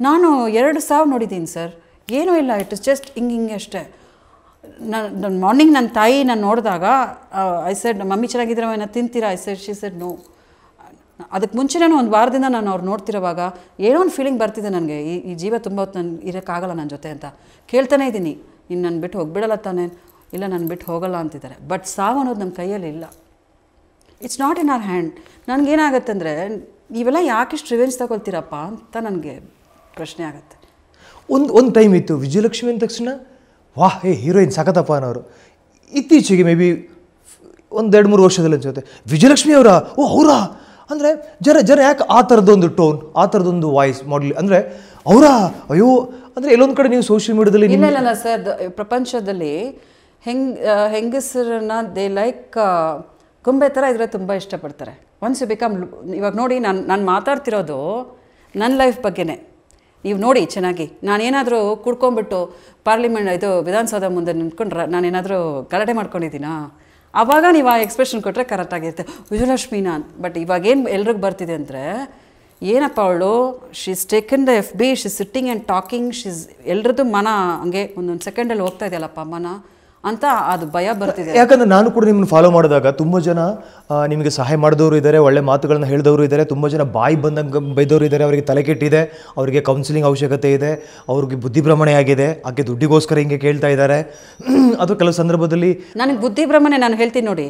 ನಾನು ಎರಡು ಸಾವು ನೋಡಿದ್ದೀನಿ ಸರ್ ಏನೂ ಇಲ್ಲ ಇಟ್ ಇಸ್ ಜಸ್ಟ್ ಹಿಂಗೆ ಹಿಂಗೆ ಅಷ್ಟೇ ನಾನು ಮಾರ್ನಿಂಗ್ ನನ್ನ ತಾಯಿ ನಾನು ನೋಡಿದಾಗ ಐ ಸೆಡ್ ಮಮ್ಮಿ ಚೆನ್ನಾಗಿದ್ರೆ ಏನೋ ತಿಂತೀರಾ I said she said no ಅದಕ್ಕೆ ಮುಂಚೆನೇ ಒಂದು ವಾರದಿಂದ ನಾನು ಅವ್ರು ನೋಡ್ತಿರೋವಾಗ ಏನೋ ಒಂದು ಫೀಲಿಂಗ್ ಬರ್ತಿದೆ ನನಗೆ ಈ ಈ ಜೀವ ತುಂಬ ಹೊತ್ತು ನಾನು ಇರೋಕ್ಕಾಗಲ್ಲ ನನ್ನ ಜೊತೆ ಅಂತ ಕೇಳ್ತಾನೆ ಇದ್ದೀನಿ ನೀನು ನನ್ನ ಬಿಟ್ಟು ಹೋಗ್ಬಿಡಲ್ಲ ತಾನೇ ಇಲ್ಲ ನಾನು ಬಿಟ್ಟು ಹೋಗಲ್ಲ ಅಂತಿದ್ದಾರೆ ಬಟ್ ಸಾವು ಅನ್ನೋದು ನಮ್ಮ ಕೈಯಲ್ಲಿ ಇಲ್ಲ it's not in our hand ನನಗೇನಾಗತ್ತೆ ಅಂದರೆ ನೀವೆಲ್ಲ ಯಾಕಿಷ್ಟು ರಿವೆಂಜ್ ತಗೊಳ್ತೀರಪ್ಪ ಅಂತ ನನಗೆ ಪ್ರಶ್ನೆ ಆಗುತ್ತೆ ಒಂದು ಒಂದು ಟೈಮ್ ಇತ್ತು ವಿಜಯಲಕ್ಷ್ಮಿ ಅಂದ ತಕ್ಷಣ ವಾಹ್ ಏ ಹೀರೋಯಿನ್ ಸಖತಪ್ಪ ಅನ್ನೋರು ಇತ್ತೀಚೆಗೆ ಮೇ ಬಿ ಒಂದೆರಡು ಮೂರು ವರ್ಷದಲ್ಲಿ ಅನ್ಸುತ್ತೆ ವಿಜಯಲಕ್ಷ್ಮಿ ಅವರ ಓ ಅವರಾ ಅಂದರೆ ಜನ ಜನ ಯಾಕೆ ಆ ಥರದೊಂದು ಟೋನ್ ಆ ಥರದೊಂದು ವಾಯ್ಸ್ ಮಾಡಲಿ ಅಂದರೆ ಅವರಾ ಅಯ್ಯೋ ಅಂದರೆ ಎಲ್ಲೊಂದು ಕಡೆ ನೀವು ಸೋಷಿಯಲ್ ಮೀಡಿಯಾದಲ್ಲಿ ಇಲ್ಲ ಇಲ್ಲ ಇಲ್ಲ ಸರ್ ಪ್ರಪಂಚದಲ್ಲಿ ಹೆಂಗ್ ಆ, ಹೆಂಗಸರನ್ನ ದೇ ಲೈಕ್ ಗೊಂಬೆ ಥರ ಇದ್ರೆ ತುಂಬ ಇಷ್ಟಪಡ್ತಾರೆ ಒನ್ಸ್ ಯು ಬಿಕಮ್ ಇವಾಗ ನೋಡಿ ನಾನು ನಾನು ಮಾತಾಡ್ತಿರೋದು ನನ್ನ ಲೈಫ್ ಬಗ್ಗೆನೇ ನೀವು ನೋಡಿ ಚೆನ್ನಾಗಿ ನಾನೇನಾದರೂ ಕುಡ್ಕೊಂಬಿಟ್ಟು ಪಾರ್ಲಿಮೆಂಟ್ ಇದು ವಿಧಾನಸೌಧ ಮುಂದೆ ನಿಂತ್ಕೊಂಡ್ರೆ ನಾನೇನಾದರೂ ಗಲಾಟೆ ಮಾಡ್ಕೊಂಡಿದ್ದೀನಾ ಆವಾಗ ನೀವು ಆ ಎಕ್ಸ್ಪ್ರೆಷನ್ ಕೊಟ್ಟರೆ ಕರೆಕ್ಟಾಗಿರುತ್ತೆ ವಿಜಯಲಕ್ಷ್ಮಿನ ಅಂತ ಬಟ್ ಇವಾಗೇನು ಎಲ್ರಿಗೂ ಬರ್ತಿದೆ ಅಂದರೆ ಏನಪ್ಪ ಅವಳು she's taken the F B she sitting and talking she's ಎಲ್ರದ್ದು ಮನ ಹಂಗೆ ಒಂದೊಂದು ಸೆಕೆಂಡಲ್ಲಿ ಹೋಗ್ತಾ ಇದೆಯಲ್ಲಪ್ಪ ಮನ ಅಂತ ಅದು ಭಯ ಬರ್ತಿದೆ ಯಾಕಂದ್ರೆ ನಾನು ಕೂಡ ನಿಮ್ಮನ್ನು ಫಾಲೋ ಮಾಡಿದಾಗ ತುಂಬ ಜನ ಆ, ನಿಮಗೆ ಸಹಾಯ ಮಾಡಿದವರು ಇದ್ದಾರೆ ಒಳ್ಳೆ ಮಾತುಗಳನ್ನ ಹೇಳಿದವರು ಇದ್ದಾರೆ ತುಂಬ ಜನ ಬಾಯಿ ಬಂದಂಗೆ ಬೈದವರು ಇದ್ದಾರೆ ಅವರಿಗೆ ತಲೆ ಕೆಟ್ಟಿದೆ ಅವರಿಗೆ ಕೌನ್ಸಿಲಿಂಗ್ ಅವಶ್ಯಕತೆ ಇದೆ ಅವ್ರಿಗೆ ಬುದ್ಧಿಭ್ರಮಣೆ ಆಗಿದೆ ಆಕೆ ದುಡ್ಡಿಗೋಸ್ಕರ ಹಿಂಗೆ ಕೇಳ್ತಾ ಇದ್ದಾರೆ ಅದು ಕೆಲವು ಸಂದರ್ಭದಲ್ಲಿ ನನಗೆ ಬುದ್ಧಿಭ್ರಮಣೆ ನಾನು ಹೇಳ್ತೀನಿ ನೋಡಿ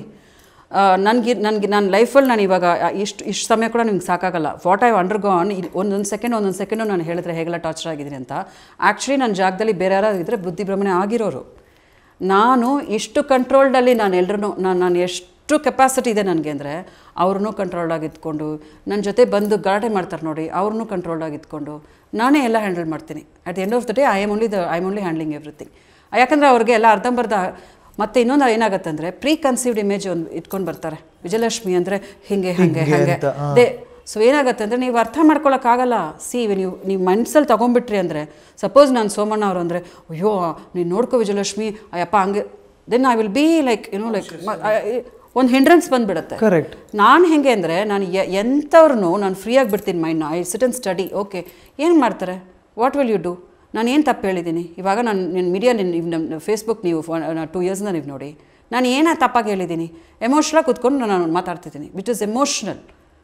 ನನಗೆ ನನಗೆ ನನ್ನ ಲೈಫಲ್ಲಿ ನಾನು ಇವಾಗ ಇಷ್ಟು ಇಷ್ಟು ಸಮಯ ಕೂಡ ನಿಮ್ಗೆ ಸಾಕಾಗಲ್ಲ ವಾಟ್ ಐ ಅಂಡರ್ಗಾನ್ ಒಂದೊಂದು ಸೆಕೆಂಡ್ ಒಂದೊಂದು ಸೆಕೆಂಡು ನಾನು ಹೇಳಿದ್ರೆ ಹೇಗೆಲ್ಲ ಟಾರ್ಚರ್ ಆಗಿದ್ದೀನಿ ಅಂತ ಆ್ಯಕ್ಚುಲಿ ನನ್ನ ಜಾಗದಲ್ಲಿ ಬೇರೆ ಯಾರಾದ್ರು ಇದ್ದರೆ ಬುದ್ಧಿಭ್ರಮಣೆ ಆಗಿರೋರು ನಾನು ಇಷ್ಟು ಕಂಟ್ರೋಲ್ಡಲ್ಲಿ ನಾನು ಎಲ್ರೂ ನಾನು ನಾನು ಎಷ್ಟು ಕೆಪಾಸಿಟಿ ಇದೆ ನನಗೆ ಅಂದರೆ ಅವ್ರನ್ನೂ ಕಂಟ್ರೋಲ್ಡಾಗಿ ಇದ್ಕೊಂಡು ನನ್ನ ಜೊತೆ ಬಂದು ಗಲಾಟೆ ಮಾಡ್ತಾರೆ ನೋಡಿ ಅವ್ರನ್ನೂ ಕಂಟ್ರೋಲ್ಡಾಗಿ ಇದ್ಕೊಂಡು ನಾನೇ ಎಲ್ಲ ಹ್ಯಾಂಡಲ್ ಮಾಡ್ತೀನಿ at the end of the day I am only the I am only handling everything ಯಾಕಂದರೆ ಅವ್ರಿಗೆ ಎಲ್ಲ ಅರ್ಧಂಬರ್ಧ ಮತ್ತು ಇನ್ನೊಂದು ಏನಾಗುತ್ತೆ ಅಂದರೆ ಪ್ರೀ ಕನ್ಸೀವ್ಡ್ ಇಮೇಜ್ ಒಂದು ಇಟ್ಕೊಂಡು ಬರ್ತಾರೆ ವಿಜಯಲಕ್ಷ್ಮಿ ಅಂದರೆ ಹಿಂಗೆ ಹಾಗೆ ಹಾಗೆ ಅಂತ, ದೇ ಸೊ ಏನಾಗುತ್ತೆ ಅಂದರೆ ನೀವು ಅರ್ಥ ಮಾಡ್ಕೊಳಕ್ಕಾಗಲ್ಲ ಸಿ ನೀವು ನೀವು ಮನ್ಸಲ್ಲಿ ತೊಗೊಂಬಿಟ್ರಿ ಅಂದರೆ ಸಪೋಸ್ ನಾನು ಸೋಮಣ್ಣ ಅವರು ಅಂದರೆ ಅಯ್ಯೋ ನೀನು ನೋಡ್ಕೋ ವಿಜಯಲಕ್ಷ್ಮಿ ಅಯ್ಯಪ್ಪ ಹಂಗೆ then I will be like ಏನೋ ಲೈಕ್ ಒಂದು ಹಿಂಡ್ರೆನ್ಸ್ ಬಂದುಬಿಡುತ್ತೆ ಕರೆಕ್ಟ್ ನಾನು ಹೆಂಗೆ ಅಂದರೆ ನಾನು ಎ ಎಂಥವ್ರನ್ನೂ ನಾನು ಫ್ರೀಯಾಗಿ ಬಿಡ್ತೀನಿ ಮೈಂಡ್ನ I sit and study okay ಏನು ಮಾಡ್ತಾರೆ ವಾಟ್ ವಿಲ್ ಯು ಡೂ ನಾನು ಏನು ತಪ್ಪು ಹೇಳಿದ್ದೀನಿ ಇವಾಗ ನಾನು ನಿನ್ನ ಮೀಡಿಯಾ ನೀವು ನಮ್ಮ ಫೇಸ್ಬುಕ್ ನೀವು ಟೂ ಇಯರ್ಸ್ನ ನೀವು ನೋಡಿ ನಾನು ಏನ ತಪ್ಪಾಗಿ ಹೇಳಿದ್ದೀನಿ ಎಮೋಷ್ನಲಾಗಿ ಕೂತ್ಕೊಂಡು ನಾನು ಮಾತಾಡ್ತಿದ್ದೀನಿ which is emotional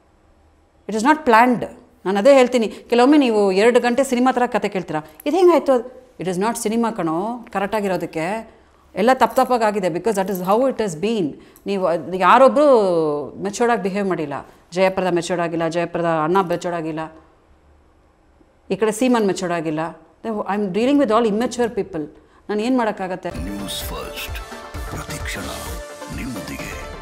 it is not planned ನಾನು ಅದೇ ಹೇಳ್ತೀನಿ ಕೆಲವೊಮ್ಮೆ ನೀವು ಎರಡು ಗಂಟೆ ಸಿನಿಮಾ ಥರ ಕತೆ ಕೇಳ್ತೀರಾ ಇದು ಹೆಂಗಾಯ್ತು ಇಟ್ ಇಸ್ ನಾಟ್ ಸಿನಿಮಾ ಕಣೋ ಕರೆಕ್ಟಾಗಿರೋದಕ್ಕೆ ಎಲ್ಲ ತಪ್ಪು ತಪ್ಪಾಗಿದೆ because that is how it is been ನೀವು ಅದ್- ಯಾರೊಬ್ಬರು ಮೆಚೋರ್ಡಾಗಿ ಬಿಹೇವ್ ಮಾಡಿಲ್ಲ ಜಯಪ್ರದ ಮೆಚೋರ್ಡ್ ಆಗಿಲ್ಲ ಜಯಪ್ರದ ಅಣ್ಣ ಮೆಚೋರ್ಡ್ ಆಗಿಲ್ಲ ಈ ಕಡೆ ಸೀಮನ್ ಮೆಚೋರ್ಡ್ ಆಗಿಲ್ಲ I am dealing with all immature people ನಾನು ಏನು ಮಾಡೋಕ್ಕಾಗತ್ತೆ ನ್ಯೂಸ್ ಫಸ್ಟ್ ಪ್ರತಿಕ್ಷಣ ನಿಮ್ಮೊಂದಿಗೆ